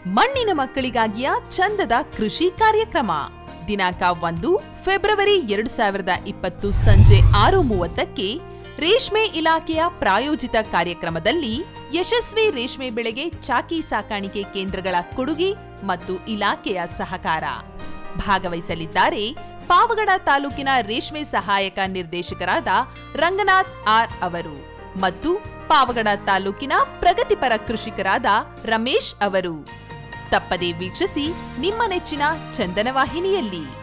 ಮಣ್ಣಿನ ಮಕ್ಕಳಿಗಾಗಿಯ ಚಂದದ ಕೃಷಿ ಕಾರ್ಯಕ್ರಮ ದಿನಾಂಕ ಒಂದು ಫೆಬ್ರವರಿ ಎರಡು ಸಾವಿರದ ಇಪ್ಪತ್ತು ಸಂಜೆ ಆರು ಮೂವತ್ತಕ್ಕೆ ರೇಷ್ಮೆ ಇಲಾಖೆಯ ಪ್ರಾಯೋಜಿತ ಕಾರ್ಯಕ್ರಮದಲ್ಲಿ ಯಶಸ್ವಿ ರೇಷ್ಮೆ ಬೆಳೆಗೆ ಚಾಕಿ ಸಾಕಾಣಿಕೆ ಕೇಂದ್ರಗಳ ಕೊಡುಗೆ ಮತ್ತು ಇಲಾಖೆಯ ಸಹಕಾರ ಭಾಗವಹಿಸಲಿದ್ದಾರೆ ಪಾವಗಡ ತಾಲೂಕಿನ ರೇಷ್ಮೆ ಸಹಾಯಕ ನಿರ್ದೇಶಕರಾದ ರಂಗನಾಥ್ ಆರ್ ಅವರು ಮತ್ತು ಪಾವಗಡ ತಾಲೂಕಿನ ಪ್ರಗತಿಪರ ಕೃಷಿಕರಾದ ರಮೇಶ್ ಅವರು ತಪ್ಪದೆ ವೀಕ್ಷಿಸಿ ನಿಮ್ಮ ನೆಚ್ಚಿನ ಚಂದನ ವಾಹಿನಿಯಲ್ಲಿ